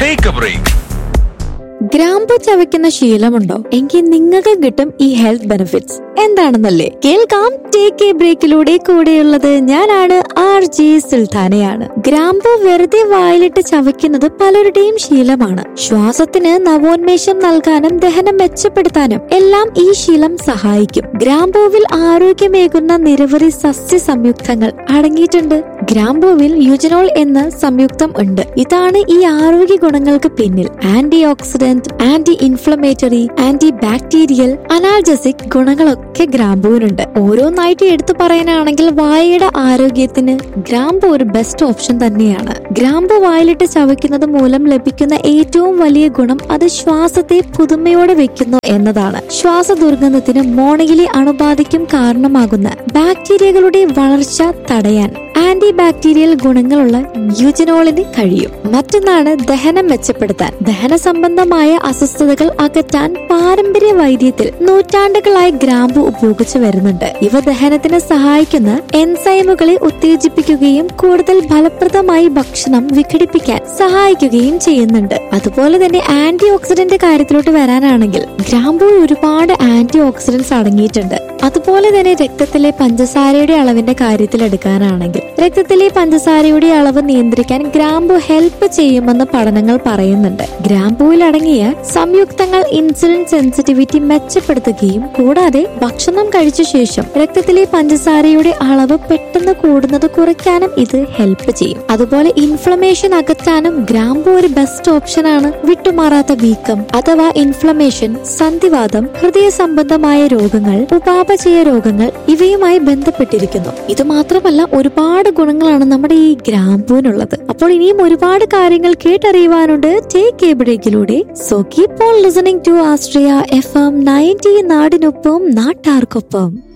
take A break ഗ്രാമ്പു ചവയ്ക്കുന്ന ശീലമുണ്ടോ എങ്കിൽ നിങ്ങൾക്ക് കിട്ടും ഈ ഹെൽത്ത് ബെനിഫിറ്റ്സ് എന്താണെന്നല്ലേ കേൾക്കാം ടേക്ക് എ ബ്രേക്കിലൂടെ കൂടെയുള്ളത് ഞാനാണ് ആർ ജി സുൽത്താനയാണ് ഗ്രാമ്പു വെറുതെ വായിലിട്ട് ചവയ്ക്കുന്നത് പലരുടെയും ശീലമാണ് ശ്വാസത്തിന് നവോന്മേഷം നൽകാനും ദഹനം മെച്ചപ്പെടുത്താനും എല്ലാം ഈ ശീലം സഹായിക്കും ഗ്രാമ്പൂവിൽ ആരോഗ്യമേകുന്ന നിരവധി സസ്യ സംയുക്തങ്ങൾ അടങ്ങിയിട്ടുണ്ട് ഗ്രാമ്പൂവിൽ യുജനോൾ എന്ന സംയുക്തം ഉണ്ട് ഇതാണ് ഈ ആരോഗ്യ ഗുണങ്ങൾക്ക് പിന്നിൽ antioxidant anti inflammatory antibacterial analgesic ഗുണങ്ങളൊക്കെ ഗ്രാമ്പൂവിനുണ്ട് ഓരോന്നായിട്ട് എടുത്തു പറയാനാണെങ്കിൽ വായയുടെ ആരോഗ്യത്തിന് ഗ്രാമ്പു ഒരു ബെസ്റ്റ് ഓപ്ഷൻ തന്നെയാണ് ഗ്രാമ്പു വായിലിട്ട് ചവയ്ക്കുന്നത് മൂലം ലഭിക്കുന്ന ഏറ്റവും വലിയ ഗുണം അത് ശ്വാസത്തെ പുതുമയോടെ വെക്കുന്നു എന്നതാണ് ശ്വാസ ദുർഗന്ധത്തിന് മോണയിലെ അണുബാധയ്ക്കും കാരണമാകുന്ന ബാക്ടീരിയകളുടെ വളർച്ച തടയാൻ ആന്റി ബാക്ടീരിയൽ ഗുണങ്ങളുള്ള യുജനോളിന് കഴിയും മറ്റൊന്നാണ് ദഹനം മെച്ചപ്പെടുത്താൻ ദഹന സംബന്ധമായ അസ്വസ്ഥതകൾ അകറ്റാൻ പാരമ്പര്യ വൈദ്യത്തിൽ നൂറ്റാണ്ടുകളായി ഗ്രാമ്പു ഉപയോഗിച്ചു വരുന്നുണ്ട് ഇവ ദഹനത്തിന് സഹായിക്കുന്ന എൻസൈമുകളെ ഉത്തേജിപ്പിക്കുകയും കൂടുതൽ ഫലപ്രദമായി ഭക്ഷണം വിഘടിപ്പിക്കാൻ സഹായിക്കുകയും ചെയ്യുന്നുണ്ട് അതുപോലെ തന്നെ ആന്റി ഓക്സിഡന്റ് കാര്യത്തിലോട്ട് വരാനാണെങ്കിൽ ഗ്രാമ്പൂൾ ഒരുപാട് ആന്റി ഓക്സിഡന്റ്സ് അടങ്ങിയിട്ടുണ്ട് അതുപോലെ തന്നെ രക്തത്തിലെ പഞ്ചസാരയുടെ അളവിന്റെ കാര്യത്തിൽ എടുക്കാനാണെങ്കിൽ രക്തത്തിലെ പഞ്ചസാരയുടെ അളവ് നിയന്ത്രിക്കാൻ ഗ്രാമ്പു ഹെൽപ്പ് ചെയ്യുമെന്ന് പഠനങ്ങൾ പറയുന്നുണ്ട് ഗ്രാമ്പൂവിൽ അടങ്ങിയ സംയുക്തങ്ങൾ ഇൻസുലിൻ സെൻസിറ്റിവിറ്റി മെച്ചപ്പെടുത്തുകയും കൂടാതെ ഭക്ഷണം കഴിച്ച ശേഷം രക്തത്തിലെ പഞ്ചസാരയുടെ അളവ് പെട്ടെന്ന് കൂടുന്നത് കുറയ്ക്കാനും ഇത് ഹെൽപ്പ് ചെയ്യും അതുപോലെ ഇൻഫ്ലമേഷൻ അകറ്റാനും ഗ്രാമ്പു ഒരു ബെസ്റ്റ് ഓപ്ഷനാണ് വിട്ടുമാറാത്ത വീക്കം അഥവാ ഇൻഫ്ലമേഷൻ സന്ധിവാദം ഹൃദയ സംബന്ധമായ രോഗങ്ങൾ ഉപാപചയ രോഗങ്ങൾ ഇവയുമായി ബന്ധപ്പെട്ടിരിക്കുന്നു ഇത് മാത്രമല്ല ഒരുപാട് ഗുണങ്ങളാണ് നമ്മുടെ ഈ ഗ്രാമ്പൂവിനുള്ളത് അപ്പോൾ ഇനിയും ഒരുപാട് കാര്യങ്ങൾ കേട്ടറിയുവാനുണ്ട് ടേക്ക് എ ബ്രേക്കിലൂടെ so keep on listening to Austria F M ninety നാടിനൊപ്പം നാട്ടാർക്കൊപ്പം